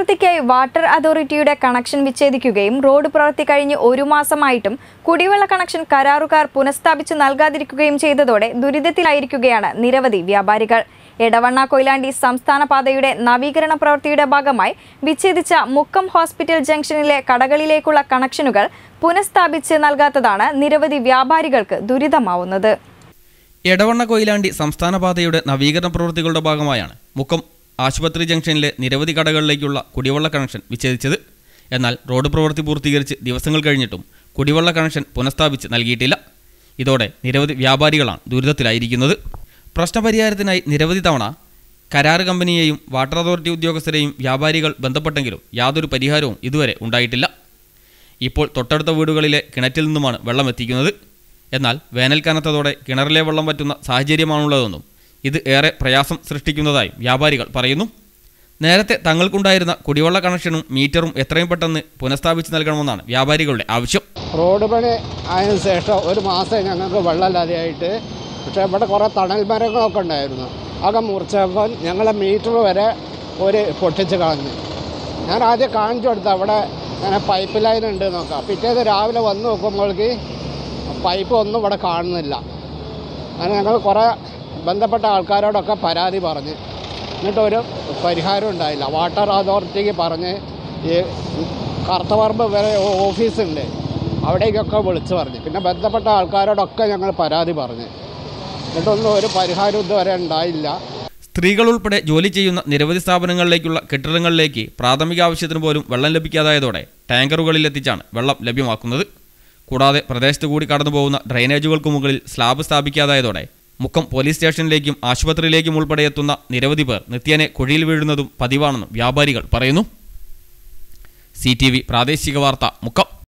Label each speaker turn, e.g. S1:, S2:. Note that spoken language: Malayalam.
S1: പ്രവൃത്തിക്കായി വാട്ടർ അതോറിറ്റിയുടെ കണക്ഷൻ വിച്ഛേദിക്കുകയും റോഡ് പ്രവൃത്തി കഴിഞ്ഞ് ഒരു മാസമായിട്ടും കുടിവെള്ള കണക്ഷൻ കരാറുകാർ പുനഃസ്ഥാപിച്ച് നൽകാതിരിക്കുകയും ചെയ്തതോടെ ദുരിതത്തിലായിരിക്കുകയാണ് നിരവധി വ്യാപാരികൾ എടവണ്ണ കൊയിലാണ്ടി സംസ്ഥാന പാതയുടെ നവീകരണ പ്രവൃത്തിയുടെ ഭാഗമായി വിച്ഛേദിച്ച മുക്കം ഹോസ്പിറ്റൽ ജംഗ്ഷനിലെ കടകളിലേക്കുള്ള കണക്ഷനുകൾ പുനഃസ്ഥാപിച്ച് നൽകാത്തതാണ് നിരവധി വ്യാപാരികൾക്ക് ദുരിതമാവുന്നത്
S2: എടവണ്ണ കൊയിലാണ്ടി സംസ്ഥാന പാതയുടെ നവീകരണ പ്രവൃത്തികളുടെ ഭാഗമായാണ് മുക്കം ആശുപത്രി ജംഗ്ഷനിലെ നിരവധി കടകളിലേക്കുള്ള കുടിവെള്ള കണക്ഷൻ വിച്ഛേദിച്ചത് എന്നാൽ റോഡ് പ്രവൃത്തി പൂർത്തീകരിച്ച് ദിവസങ്ങൾ കഴിഞ്ഞിട്ടും കുടിവെള്ള കണക്ഷൻ പുനഃസ്ഥാപിച്ച് നൽകിയിട്ടില്ല ഇതോടെ നിരവധി വ്യാപാരികളാണ് ദുരിതത്തിലായിരിക്കുന്നത് പ്രശ്നപരിഹാരത്തിനായി നിരവധി തവണ കരാർ കമ്പനിയെയും വാട്ടർ അതോറിറ്റി ഉദ്യോഗസ്ഥരെയും വ്യാപാരികൾ ബന്ധപ്പെട്ടെങ്കിലും യാതൊരു പരിഹാരവും ഇതുവരെ ഉണ്ടായിട്ടില്ല ഇപ്പോൾ തൊട്ടടുത്ത വീടുകളിലെ കിണറ്റിൽ നിന്നുമാണ് വെള്ളം എത്തിക്കുന്നത് എന്നാൽ വേനൽ കനത്തതോടെ കിണറിലെ വെള്ളം പറ്റുന്ന സാഹചര്യമാണുള്ളതെന്നും ഇത് ഏറെ പ്രയാസം സൃഷ്ടിക്കുന്നതായും വ്യാപാരികൾ പറയുന്നു നേരത്തെ തങ്ങൾക്കുണ്ടായിരുന്ന കുടിവെള്ള കണക്ഷനും മീറ്ററും എത്രയും പെട്ടെന്ന് പുനഃസ്ഥാപിച്ച് നൽകണമെന്നാണ് വ്യാപാരികളുടെ ആവശ്യം
S3: റോഡ് പണി ആയതിനു ശേഷം ഒരു മാസം ഞങ്ങൾക്ക് വെള്ളമില്ലാതെയായിട്ട് പക്ഷേ ഇവിടെ കുറേ തണൽ മരങ്ങളൊക്കെ ഉണ്ടായിരുന്നു അതൊക്കെ മുറിച്ചപ്പോൾ ഞങ്ങളെ മീറ്റർ വരെ ഒരു പൊട്ടിച്ച് കളഞ്ഞു ഞാൻ ആദ്യം കാണിച്ചു കൊടുത്ത അവിടെ അങ്ങനെ പൈപ്പ് ലൈൻ ഉണ്ട് നോക്കാം പിറ്റേന്ന് രാവിലെ വന്ന് നോക്കുമ്പോഴേക്ക് പൈപ്പ് ഒന്നും ഇവിടെ കാണുന്നില്ല അങ്ങനെ ഞങ്ങൾ കുറേ ബന്ധപ്പെട്ട ആൾക്കാരോടൊക്കെ പരാതി പറഞ്ഞ് എന്നിട്ടൊരു പരിഹാരം ഉണ്ടായില്ല വാട്ടർ അതോറിറ്റിക്ക് പറഞ്ഞ് ഈ കറുത്തപറമ്പ് വരെ ഓഫീസുണ്ട് അവിടേക്കൊക്കെ വിളിച്ച് പറഞ്ഞു പിന്നെ ബന്ധപ്പെട്ട ആൾക്കാരോടൊക്കെ ഞങ്ങൾ പരാതി പറഞ്ഞു എന്നിട്ടൊന്നും ഒരു പരിഹാരം ഇതുവരെ ഉണ്ടായില്ല
S2: സ്ത്രീകൾ ഉൾപ്പെടെ ജോലി ചെയ്യുന്ന നിരവധി സ്ഥാപനങ്ങളിലേക്കുള്ള കെട്ടിടങ്ങളിലേക്ക് പ്രാഥമിക ആവശ്യത്തിന് പോലും വെള്ളം ലഭിക്കാതായതോടെ ടാങ്കറുകളിലെത്തിച്ചാണ് വെള്ളം ലഭ്യമാക്കുന്നത് കൂടാതെ പ്രദേശത്ത് കൂടി കടന്നു പോകുന്ന ഡ്രൈനേജുകൾക്ക് മുകളിൽ സ്ലാബ് സ്ഥാപിക്കാതായതോടെ മുക്കം പോലീസ് സ്റ്റേഷനിലേക്കും ആശുപത്രിയിലേക്കും ഉൾപ്പെടെ എത്തുന്ന നിരവധി പേർ നിത്യേനെ കുഴിയിൽ വീഴുന്നതും പതിവാണെന്നും വ്യാപാരികൾ പറയുന്നു സി പ്രാദേശിക വാർത്ത മുക്കം